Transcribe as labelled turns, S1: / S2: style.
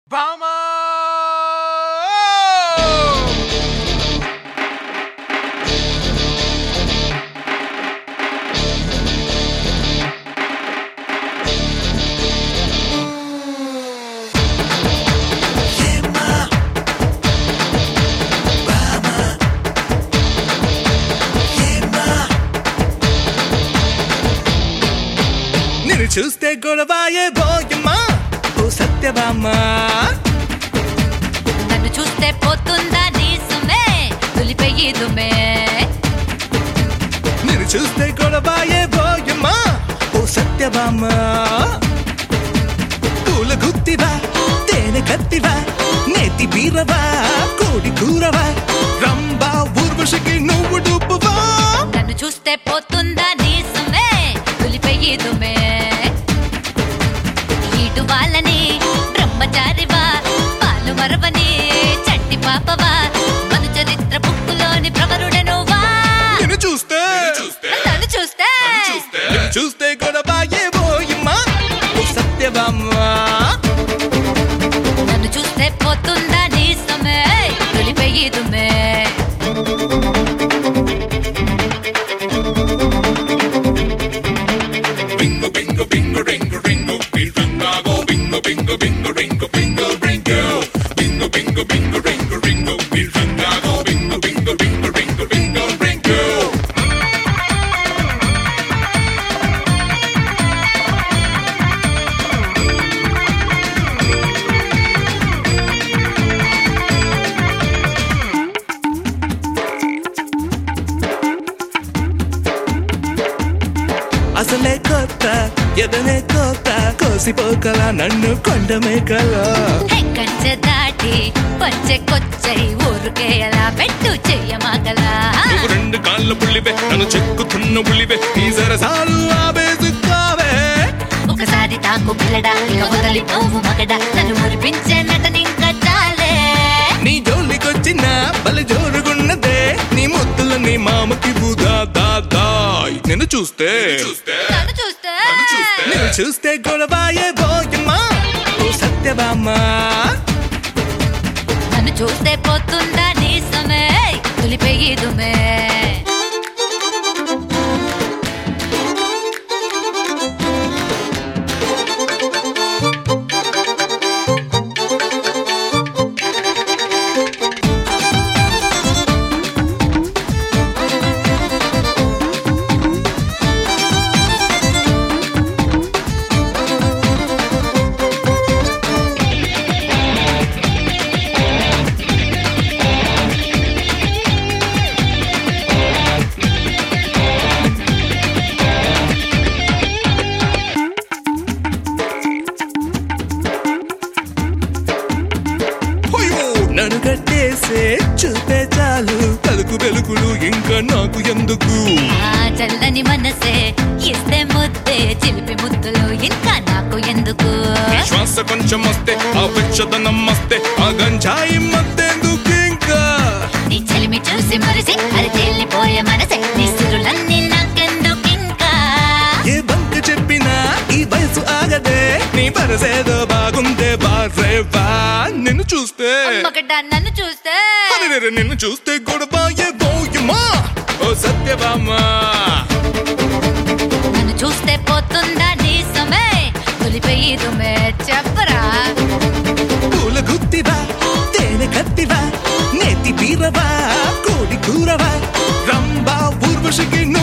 S1: బామా
S2: నిన్ను చూస్తే గొడవాయే బోయమ్మా ఓ సత్యభామా
S3: నన్ను చూస్తే పోతుందా నీసమే తొలిపెయ్యిదుమే
S2: నిన్ను చూస్తే గొడవాయే బోయమ్మా ఓ సత్యభామా పూల గుత్తివా తేనె కత్తివా నేతి బీరవా కోడి కూరవా రంబా ఊర్వశికి నువ్వు డుబ్బువా
S3: నన్ను చూస్తే పోతుందా నీసమే తొలిపెయ్యిదుమే ఈటు వాళ్ళని బ్రహ్మచారివా పాలు మరవని చట్టి పాపవా మన చరిత్ర బుక్కులోని ప్రవరుడనువా
S2: నిన్ను చూస్తే
S3: నన్ను చూస్తే
S2: నిన్ను చూస్తే గొడవాయే బోయమ్మా ఓ సత్యభామా
S3: నన్ను చూస్తే పోతుందా నీసమే తొలిపెయ్యిదుమే
S2: Bingo, bingo, bingo, ringo, ringo, bingo, bingo, bingo, bingo, ringo, bingo, ringo, bingo, bingo, bingo, ringo, ringo, bingo, bingo, bingo, bingo, ringo, bingo, ringo. అసలే కొత్త ఎదనే కొత్త కోసిపోకల నన్ను కొండమే కలా
S3: కంచె దాటి పంచె కొచ్చై ఊరుకే ఎలా పెట్టు చెయ్యమాగలా
S2: నువ్వు రెండు కాళ్ళ పుల్లివే నన్ను చెక్కుతున్న పుల్లివే ఈ సరసాలు ఆవేసుకోవే
S3: ఒకసారి తాకు పిల్లడా ఇక వదలి పోవు మగడా నన్ను మురిపించే నటనింకా చాలే
S2: నీ జోలికొచ్చిన బలి జోరుగున్నదే నీ ముద్దుల నీ మామకి బుదా దాదాయ్ నిన్ను చూస్తే
S3: నన్ను చూస్తే
S2: నిన్ను చూస్తే గొడవాయే బోయమ్మా ఓ సత్యభామా
S3: నన్ను చూస్తే పోతుందా నీ సమే తొలిపెయ్యిదుమే
S2: హొయ్యో! నన్ను కట్టేసే చూపే చాలు తలుకు వెలుగులు ఇంకా నాకు ఎందుకు
S3: ఆ చల్లని మనసే ఇస్తే ముద్దే చిలిపి ముద్దులు ఇంకా నాకు ఎందుకు
S2: నీ శ్వాస కొంచెం వస్తే ఆ వెచ్చదనం వస్తే ఆ గంజాయి మత్తెందుకు ఇంకా
S3: నీ చెలిమి చూసి మురిసి అది తేలిపోయే మనసే నీ సిరులన్నీ నాకెందుకు ఇంకా
S2: ఏ బంక చెప్పినా ఈ వయసు ఆగదే నీ పరసేదో బాగుందే బారేవా నిన్ను చూస్తే
S3: ఒకట నన్ను చూస్తే
S2: అరెరెరె, నిన్ను చూస్తే గొడవాయే బోయమా ఓ సత్యభామా
S3: నన్ను చూస్తే పోతుందా నీ సమే తొలిపెయ్యిదుమే చెప్పరా
S2: పూల గుత్తివా తేనె కత్తివా నేతి బీరవా కోడి కూరవా రంబా ఊర్వశికి